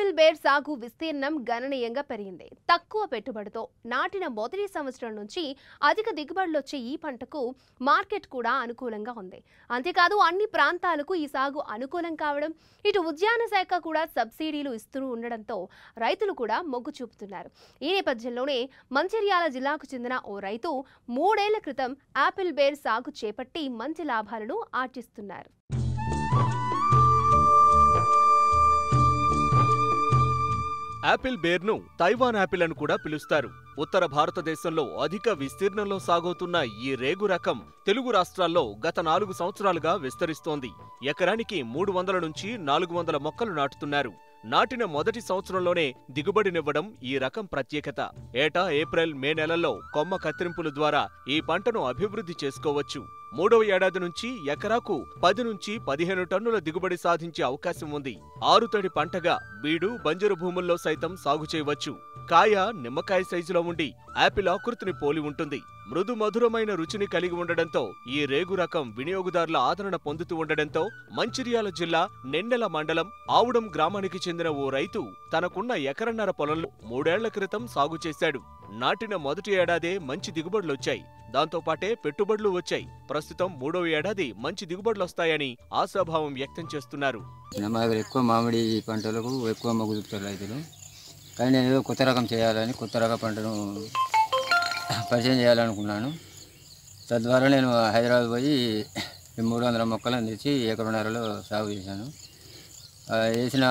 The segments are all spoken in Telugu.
యాపిల్ బేర్ సాగు విస్తీర్ణం గణనీయంగా పెరిగింది తక్కువ పెట్టుబడితో నాటిన మొదటి సంవత్సరం నుంచి అధిక దిగుబడులు వచ్చే ఈ పంటకు మార్కెట్ కూడా అనుకూలంగా ఉంది అంతేకాదు అన్ని ప్రాంతాలకు ఈ సాగు అనుకూలం కావడం ఇటు ఉద్యాన శాఖ కూడా సబ్సిడీలు ఇస్తూ ఉండడంతో రైతులు కూడా మొగ్గు చూపుతున్నారు ఈ నేపథ్యంలోనే మంచిర్యాల జిల్లాకు చెందిన ఓ రైతు మూడేళ్ల క్రితం యాపిల్ బేర్ సాగు చేపట్టి మంచి లాభాలను ఆర్జిస్తున్నారు యాపిల్ బేర్ను తైవాన్ యాపిల్ అని కూడా పిలుస్తారు ఉత్తర భారతదేశంలో అధిక విస్తీర్ణంలో సాగవుతున్న ఈ రేగు రకం తెలుగు రాష్ట్రాల్లో గత నాలుగు సంవత్సరాలుగా విస్తరిస్తోంది ఎకరానికి మూడు వందల నుంచి నాలుగు వందల మొక్కలు నాటుతున్నారు నాటిన మొదటి సంవత్సరంలోనే దిగుబడినివ్వడం ఈ రకం ప్రత్యేకత ఏటా ఏప్రిల్ మే నెలల్లో కొమ్మ కత్తిరింపుల ద్వారా ఈ పంటను అభివృద్ధి చేసుకోవచ్చు మూడవ ఏడాది నుంచి ఎకరాకు పది నుంచి పదిహేను టన్నుల దిగుబడి సాధించే అవకాశం ఉంది ఆరుతడి పంటగా బీడు బంజరు భూముల్లో సైతం సాగు చేయవచ్చు కాయ నిమ్మకాయ సైజులో ఉండి యాపిల్ ఆకృతిని పోలి ఉంటుంది మృదు మధురమైన రుచిని కలిగి ఉండడంతో ఈ రేగు రకం వినియోగదారుల ఆదరణ పొందుతూ ఉండడంతో మంచిర్యాల జిల్లా నెన్నెల మండలం ఆవుడం గ్రామానికి చెందిన ఓ రైతు తనకున్న ఎకరన్నర పొలంలో మూడేళ్ల క్రితం సాగు చేశాడు నాటిన మొదటి ఏడాదే మంచి దిగుబడులొచ్చాయి దాంతో పాటే పెట్టుబడులు వచ్చాయి ప్రస్తుతం మూడో ఏడాది మంచి దిగుబడులొస్తాయని ఆశాభావం వ్యక్తం చేస్తున్నారు మా దగ్గర ఎక్కువ మామిడి పంటలకు ఎక్కువ మొగ్గు చూపుతారు రైతులు కానీ నేను ఏదో కొత్త రకం చేయాలని కొత్త రకం పంటను పరిచయం చేయాలనుకున్నాను తద్వారా నేను హైదరాబాద్ పోయి ఈ మూడు వందల మొక్కలను తెచ్చి ఎకరన్నరలో సాగు చేశాను ఆ, వేసిన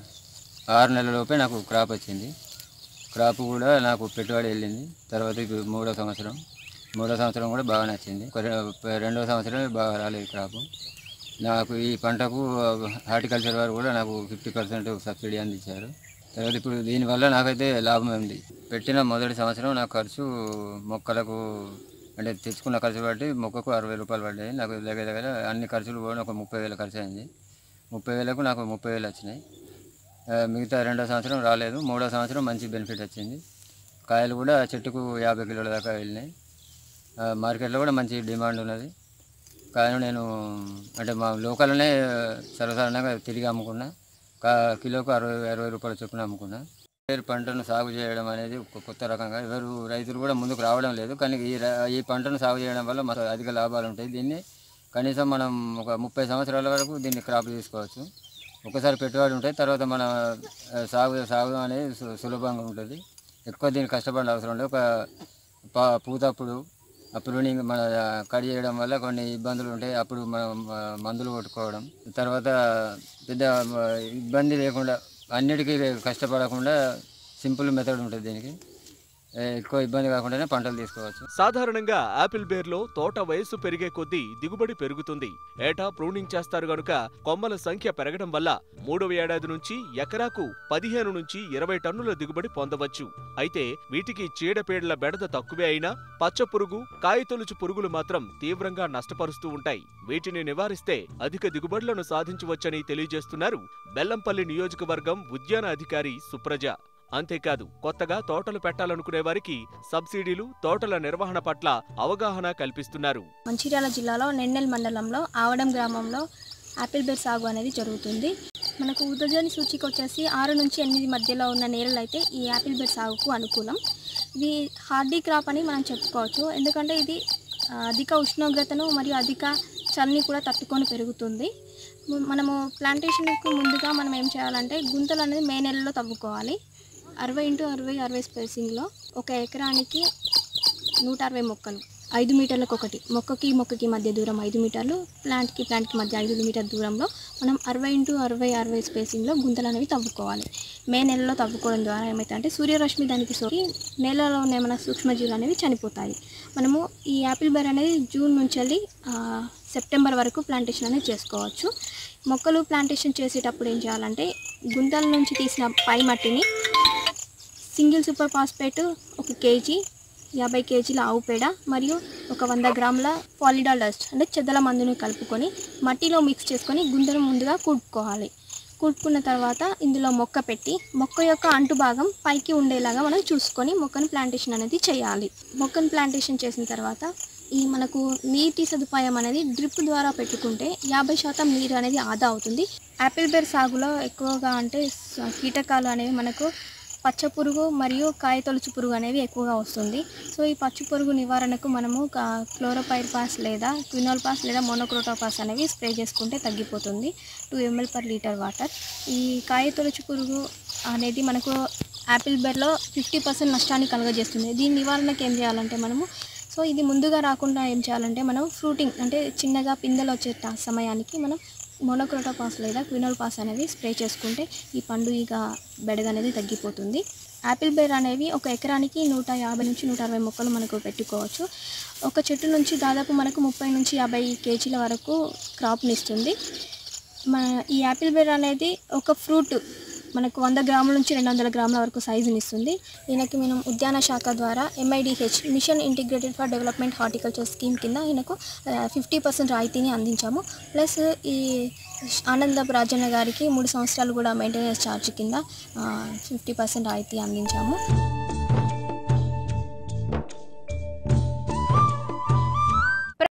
ఆరు నెలలలోపే నాకు క్రాప్ వచ్చింది క్రాప్ కూడా నాకు పెట్టుబడి వెళ్ళింది తర్వాత ఇప్పుడు మూడో సంవత్సరం మూడో సంవత్సరం కూడా బాగా నచ్చింది ఒక రె- రెండో సంవత్సరమే బాగా రాలేదు క్రాపు నాకు ఈ పంటకు హార్టికల్చర్ వారు కూడా నాకు ఫిఫ్టీ పర్సెంట్ సబ్సిడీ అందించారు తర్వాత ఇప్పుడు దీనివల్ల నాకైతే లాభం ఉంది పెట్టిన మొదటి సంవత్సరం నా ఖర్చు మొక్కలకు అంటే తెచ్చుకున్న ఖర్చు బట్టి మొక్కకు అరవై రూపాయలు పడ్డాయి నాకు దగ్గర దగ్గర అన్ని ఖర్చులు కూడా ఒక ముప్పై వేల ఖర్చు అయింది ముప్పై వేలకు నాకు ముప్పై వేలు వచ్చినాయి ఆ, మిగతా రెండో సంవత్సరం రాలేదు మూడో సంవత్సరం మంచి బెనిఫిట్ వచ్చింది కాయలు కూడా చెట్టుకు యాభై కిలోల దాకా వెళ్ళినాయి ఆ, మార్కెట్లో కూడా మంచి డిమాండ్ ఉన్నది కానీ నేను అంటే మా లోకల్లోనే సర్వసాధారణంగా తిరిగి అమ్ముకున్నా కా కిలోకు అరవై అరవై రూపాయల చొప్పున అమ్ముకున్నా వేరు పంటను సాగు చేయడం అనేది ఒక కొత్త రకంగా ఎవరు రైతులు కూడా ముందుకు రావడం లేదు కానీ ఈ ర- ఈ పంటను సాగు చేయడం వల్ల మనకు అధిక లాభాలు ఉంటాయి దీన్ని కనీసం మనం ఒక ముప్పై సంవత్సరాల వరకు దీన్ని క్రాప్ తీసుకోవచ్చు ఒకసారి పెట్టుబడి ఉంటాయి తర్వాత మన ఆ, సాగు సాగు అనేది సు- సులభంగా ఉంటుంది ఎక్కువ దీనికి కష్టపడే అవసరం లేదు ఒక పా పూతప్పుడు ఆ ప్రూనింగ్ మన కట్ చేయడం వల్ల కొన్ని ఇబ్బందులు ఉంటాయి అప్పుడు మనం ఆ, మందులు కొట్టుకోవడం తర్వాత పెద్ద ఆ, ఇబ్బంది లేకుండా అన్నిటికీ కష్టపడకుండా సింపుల్ మెథడ్ ఉంటుంది దీనికి ఏ, ఎక్కువ ఇబ్బంది కాకుండానే పంటలు తీసుకోవచ్చు సాధారణంగా యాపిల్ బేర్లో తోట వయస్సు పెరిగే కొద్దీ దిగుబడి పెరుగుతుంది ఏటా ప్రూనింగ్ చేస్తారు గనుక కొమ్మల సంఖ్య పెరగడం వల్ల మూడవ ఏడాది నుంచి ఎకరాకు పదిహేను నుంచి ఇరవై టన్నుల దిగుబడి పొందవచ్చు అయితే వీటికి చీడపీడల బెడద తక్కువే అయినా పచ్చ పురుగు కాయతొలుచు పురుగులు మాత్రం తీవ్రంగా నష్టపరుస్తూ ఉంటాయి వీటిని నివారిస్తే అధిక దిగుబడులను సాధించవచ్చని తెలియజేస్తున్నారు బెల్లంపల్లి నియోజకవర్గం ఉద్యాన అధికారి సుప్రజ అంతేకాదు కొత్తగా తోటలు పెట్టాలనుకునే వారికి సబ్సిడీలు తోటల నిర్వహణ పట్ల అవగాహన కల్పిస్తున్నారు మంచిర్యాల జిల్లాలో నెన్నెల్ మండలంలో ఆవడం గ్రామంలో యాపిల్ బేర్ సాగు అనేది జరుగుతుంది మనకు ఉదజని సూచిక వచ్చేసి ఆరు నుంచి ఎనిమిది మధ్యలో ఉన్న నేలలు అయితే ఈ యాపిల్ బేర్ సాగుకు అనుకూలం ఇది హార్డీ క్రాప్ అని మనం చెప్పుకోవచ్చు ఎందుకంటే ఇది ఆ, అధిక ఉష్ణోగ్రతను మరియు అధిక చలిని కూడా తట్టుకొని పెరుగుతుంది ము- మనము ప్లాంటేషన్కు ముందుగా మనం ఏం చేయాలంటే గుంతలు అనేది మే నెలలో తవ్వుకోవాలి అరవై ఇంటూ అరవై అరవై స్పేసింగ్లో ఒక ఎకరానికి నూట అరవై మొక్కలు ఐదు మీటర్లకు ఒకటి మొక్కకి మొక్కకి మధ్య దూరం ఐదు మీటర్లు ప్లాంట్కి ప్లాంట్కి మధ్య ఐదు మీటర్ దూరంలో మనం అరవై ఇంటూ అరవై అరవై స్పేసింగ్లో గుంతలు అనేవి తవ్వుకోవాలి మే నెలలో తవ్వుకోవడం ద్వారా ఏమవుతుందంటే సూర్యరశ్మి దానికి సోకి నేలలో ఉన్న ఏమైనా సూక్ష్మజీవులు అనేవి చనిపోతాయి మనము ఈ యాపిల్ బేర్ అనేది జూన్ నుంచి వెళ్ళి ఆ, సెప్టెంబర్ వరకు ప్లాంటేషన్ అనేది చేసుకోవచ్చు మొక్కలు ప్లాంటేషన్ చేసేటప్పుడు ఏం చేయాలంటే గుంతల నుంచి తీసిన పై మట్టిని సింగిల్ సూపర్ ఫాస్ఫేట్ ఒక కేజీ యాభై కేజీల ఆవు పేడ మరియు ఒక వంద గ్రాముల పాలిడాల్ డస్ట్ అంటే చెద్దల మందుని కలుపుకొని మట్టిలో మిక్స్ చేసుకొని గుంతను ముందుగా కూడుకోవాలి కూడుకున్న తర్వాత ఇందులో మొక్క పెట్టి మొక్క యొక్క అంటు భాగం పైకి ఉండేలాగా మనం చూసుకొని మొక్కను ప్లాంటేషన్ అనేది చేయాలి మొక్కను ప్లాంటేషన్ చేసిన తర్వాత ఈ మనకు నీటి సదుపాయం అనేది డ్రిప్ ద్వారా పెట్టుకుంటే యాభై శాతం నీరు అనేది ఆదా అవుతుంది యాపిల్ బేర్ సాగులో ఎక్కువగా అంటే స- కీటకాలు అనేవి మనకు పచ్చ పురుగు మరియు కాయ తొలుచు పురుగు అనేవి ఎక్కువగా వస్తుంది సో ఈ పచ్చ పురుగు నివారణకు మనము కా- క్లోరోపైర్ పాస్ లేదా క్వినోల్ పాస్ లేదా మోనోక్రోటోపాస్ అనేవి స్ప్రే చేసుకుంటే తగ్గిపోతుంది two ML per litre water ఈ కాయ తొలుచు పురుగు అనేది మనకు యాపిల్ బెర్లో ఫిఫ్టీ పర్సెంట్ నష్టాన్ని కలుగజేస్తుంది దీని నివారణకు ఏం చేయాలంటే మనము సో ఇది ముందుగా రాకుండా ఏం చేయాలంటే మనం ఫ్రూటింగ్ అంటే చిన్నగా పిందెలు వచ్చే ట- సమయానికి మనం మోనోక్రోటో పాస్ లేదా క్వినోల్ పాస్ అనేది స్ప్రే చేసుకుంటే ఈ పండు ఇక బెడద అనేది తగ్గిపోతుంది యాపిల్ బేర్ అనేవి ఒక ఎకరానికి నూట యాభై నుంచి నూట అరవై మొక్కలు మనకు పెట్టుకోవచ్చు ఒక చెట్టు నుంచి దాదాపు మనకు ముప్పై నుంచి యాభై కేజీల వరకు క్రాప్ని ఇస్తుంది మన ఈ యాపిల్ బేర్ అనేది ఒక ఫ్రూట్ మనకు వంద గ్రాముల నుంచి రెండు వందల గ్రాముల వరకు సైజుని ఇస్తుంది ఈయనకి మనం ఉద్యాన శాఖ ద్వారా MIDH mission integrated for development horticulture scheme కింద ఈయనకు ఫిఫ్టీ పర్సెంట్ రాయితీని అందించాము ప్లస్ ఈ ఆనందపు రాజన్న గారికి మూడు సంవత్సరాలు కూడా మెయింటెనెన్స్ ఛార్జ్ కింద ఫిఫ్టీ పర్సెంట్ రాయితీ అందించాము